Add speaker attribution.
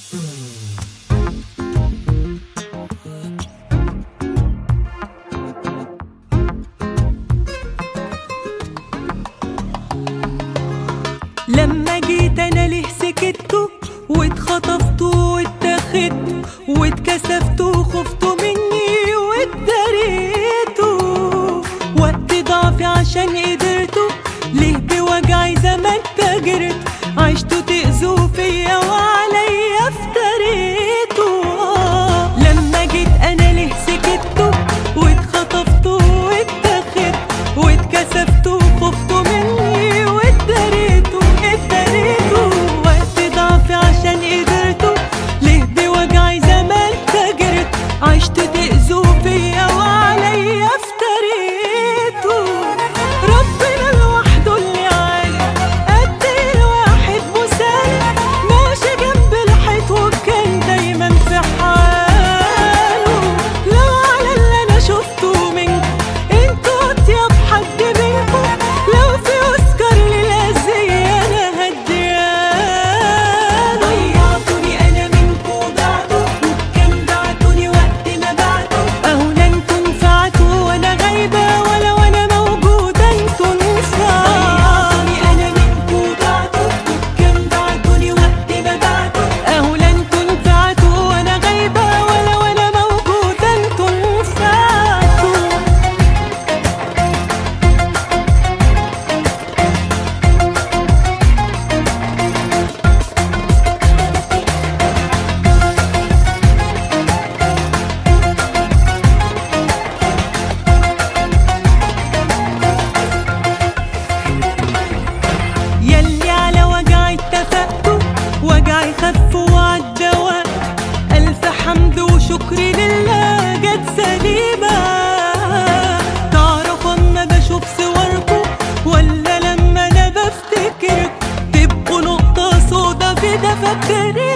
Speaker 1: لما جيت انا ليه سكتوا واتخطفتوا واتاخدتوا واتكسفتوا وخفتوا مني واتداريتوا وقت ضعفي عشان قدرتوا ليه بوجعي زمان تاجرت عشتوا تأذوا فيا وعليا افتريتوا آه، لما جيت انا ليه سكتوا واتخطفتوا واتاخدتوا واتكسفتوا وخفتوا مني واتداريتوا اتداريتوا وقت ضعفي عشان قدرتوا ليه بوجعي زمان تاجرت عشت تأذوا فيا وعليا افتريتوا ربنا لوحده اللي عالم قد ايه الواحد مسالم ماشي جنب الحيط وكان دايما في حاله لو على اللي انا شفته منكم انتوا اطيب حد منكم لو في اوسكار للأذية انا هدياله ضيعتوني انا منكم ضعتوا وكان بعتوني وقت ما بعتوا اهو لا انتوا نفعتوا وانا غايبة ولا وانا موجودة انتوا نفعتوني انا منكم ضعتوا وكان بعتوني وقت ما بعتوا اهو لا انتوا نفعتوا وانا غايبة ولا وانا موجودة انتوا نفعتوا يلي على وجعي اتفقتوا وجعي خف وعدى وقت ألف حمد وشكر لله جت سليمة تعرفوا أما بشوف صوركوا ولا لما أنا بفتكرك تبقوا نقطة سودا في دفاتري